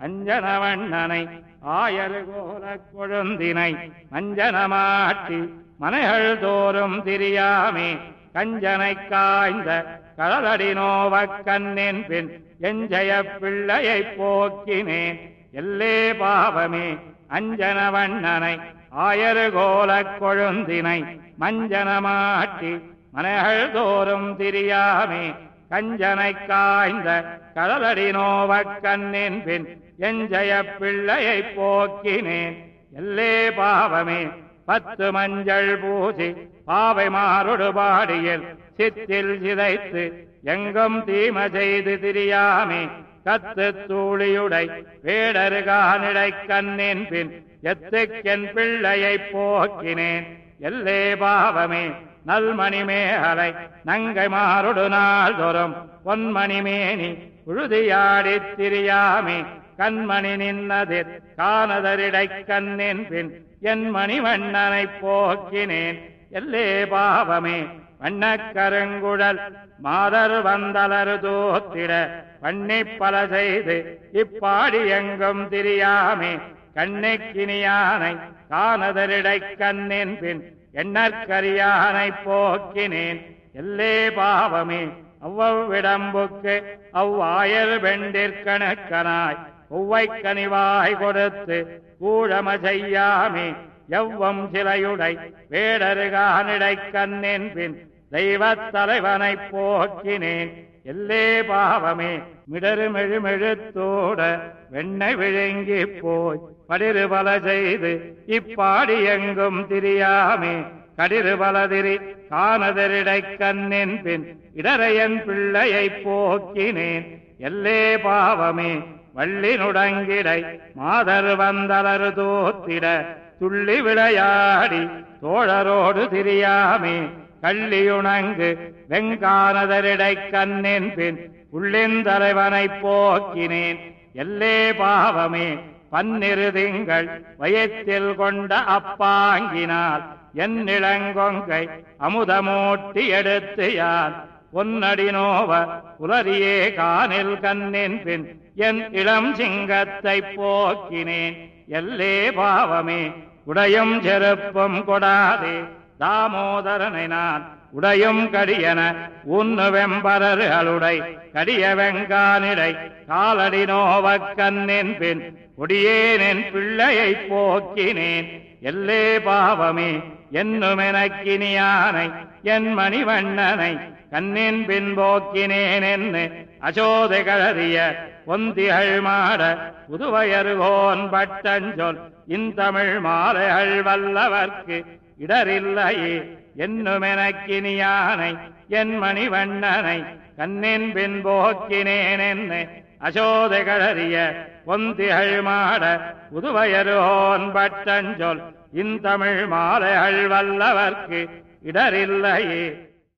அஞ்சனவண்ணனை ஆயரு கோலக் கொழுந்தினை மஞ்சனமாட்டி மனைகள் தோறும் திரியாமே கஞ்சனை காய்ந்த கடலடி நோவக் கண்ணின் பின் எஞ்சய பிள்ளையைப் போக்கினேன் எல்லே பாவமே அஞ்சனவண்ணனை ஆயரு கோலக் கொழுந்தினை மஞ்சனமாட்டி மனைகள் தோறும் திரியாமே கஞ்சனை காய்ந்த கடலடி நோவக் கண்ணின் பின் எஞ்சய பிள்ளையைப் போக்கினேன் எல்லே பாவமே பத்து மஞ்சள் பூசி பாவை மாறுடு பாடியில் சித்தில் சிதைத்து எங்கும் தீம செய்து திரியாமே கத்து தூளியுடை வேடருகானிடை கண்ணின் பின் எத்துக்கென் பிள்ளையைப் போக்கினேன் எல்லே பாவமே நல்மணி மேகலை நங்கை மாறுடு நாள் தோறும் பொன்மணி மேனி உழுதியாடித் திரியாமே கண்மணி நின்னதிர் காணதரிடை கண்ணின் பின் என் மணிவண்ணனைப் போக்கினேன் எல்லே பாவமே வண்ணக் கருங்குழல் மாதர் வந்தலரு தோத்திட பண்ணிப் பல செய்து இப்பாடி எங்கும் திரியாமே கண்ணுக்கினியானை காணதரிடை கண்ணின் பின் எண்ணற்கரியானை போக்கினேன் எல்லே பாவமே அவ்வவிடம்புக்கு அவ்வாயர் வெண்டிற்கணக்கனாய் ஒவ்வை கனிவாய் கொடுத்து கூழம செய்யாமே எவ்வம் சிலையுடை வேடருகானிடை கண்ணின் பின் தெய்வத் தலைவனைப் போக்கினேன் எல்லே பாவமே மிடரு மெழுமெழுத்தோட வெண்ணெய் விழுங்கி போய் படிரு பல செய்து இப்பாடி எங்கும் திரியாமே கடிரு பலதிரி காணதரிடை கண்ணின் பின் இடரையன் பிள்ளையைப் போக்கினேன் எல்லே பாவமே வள்ளி நுடங்கிடை மாதர் வந்தலரு தோத்திட துள்ளி விளையாடி தோழரோடு திரியாமே கள்ளியுணங்கு வெங்கானதரிடை கண்ணின் பின் உள்ளிந்தலைவனைப் போக்கினேன் எல்லே பாவமே பன்னிரு திங்கள் வயத்தில் கொண்ட அப்பாங்கினால் என் இளங்கொங்கை அமுதமூட்டி எடுத்து யான் பொன்னடி நோவ புலரியே காணில் கண்ணின் பின் என் இளம் சிங்கத்தைப் போக்கினேன் எல்லே பாவமே உடையும் செருப்பும் கொடாதே தாமோதரனை நான் உடையும் கடியன உன்னு வெம்பரர்களுடை கடிய வெங்கானிடை காலடி நோவக் கண்ணின் பின் கொடியேனின் பிள்ளையைப் போக்கினேன் எல்லே பாவமே என்னுமெனக்கினியானை என் மணிவண்ணனை கண்ணின் பின் போக்கினேன் என்று அசோதை கழறிய பொந்திகள் மாட புதுவயருகோன் பட்டஞ்சொல் இந்தமிழ் மாலைகள் வல்லவர்க்கு இடரில்லையே என்னுமெனக்கினியானை என் மணிவண்ணனை கண்ணின் பின் போக்கினேன் என்று அசோதை கழறிய பொந்திகள் மாட புதுவயருகோன் பட்டஞ்சொல் இந்தமிழ் மாலைகள் வல்லவர்க்கு இடரில்லையே